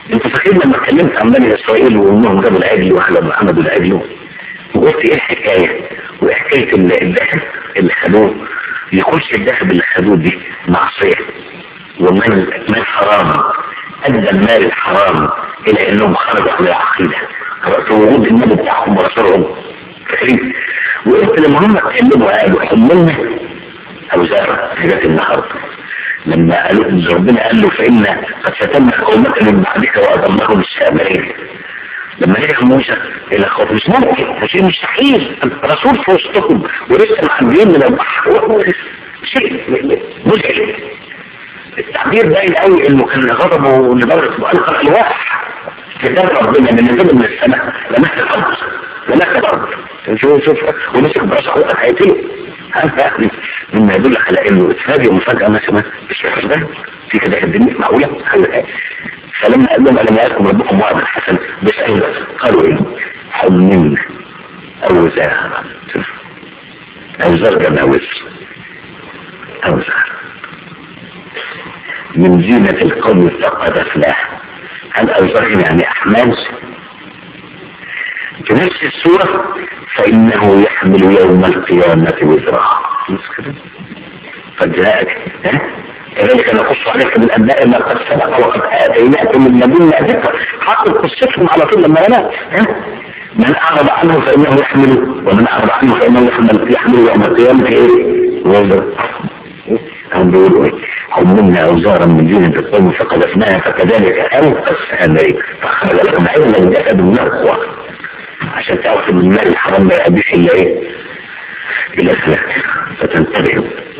انت فاكرين لما اتكلمت عن بني اسرائيل وانهم جابوا العجل وعملوا عملوا العجل وقلت ايه الحكايه وحكايه ال- الذهب اللي خدوه يخش الذهب اللي خدوه دي معصيه ومن من حرام ادى المال الحرام الى انهم خرجوا عن العقيده في وجود النبي بتاعهم ورسولهم فاكرين وقلت لما هم اتكلموا قالوا حملنا اوزار حاجات النهارده لما قالوا إن ربنا قال له فإن قد فتنا قومك من بعدك وأضلهم السامرين لما رجع موسى إلى خوف مش ممكن شيء مستحيل رسول في وسطكم ولسه معديين من البحر شيء مزعج التعبير باين قوي انه كان غضبه لدرجه والقى الالواح كتاب ربنا من نزل من السماء لمس الارض لمس الارض شوف شوف ومسك براس اخواتك هيقتله هذا يعني مما يدل على انه اتفاجئ مفاجاه مثلا مش ده في كده في الدنيا معقوله فلما قال لهم الم ياتكم ربكم وعدا حسنا بيسالوا قالوا ايه حملنا اوزار اوزار جمع وزر اوزار من زينة القوم فقد أفلاح هل أوزار يعني أحمال في نفس السورة فإنه يحمل يوم القيامة وزرها فجاءك ها كذلك نقص عليك من أبناء ما قد سبق وقد آتيناكم من لدنا ذكر حاطط قصتهم على طول لما ينام ها من أعرض عنه فإنه يحمل ومن أعرض عنه فإنه يحمل يحمل يوم القيامة إيه وزر هم بيقولوا ايه حملنا اوزارا من دين القوم فقذفناها فكذلك القى السامري فخرج لكم عدلا جسد من الاخوه عشان تعرفوا ان المال الحرام ما يؤديش الا ايه الى فتنتبهوا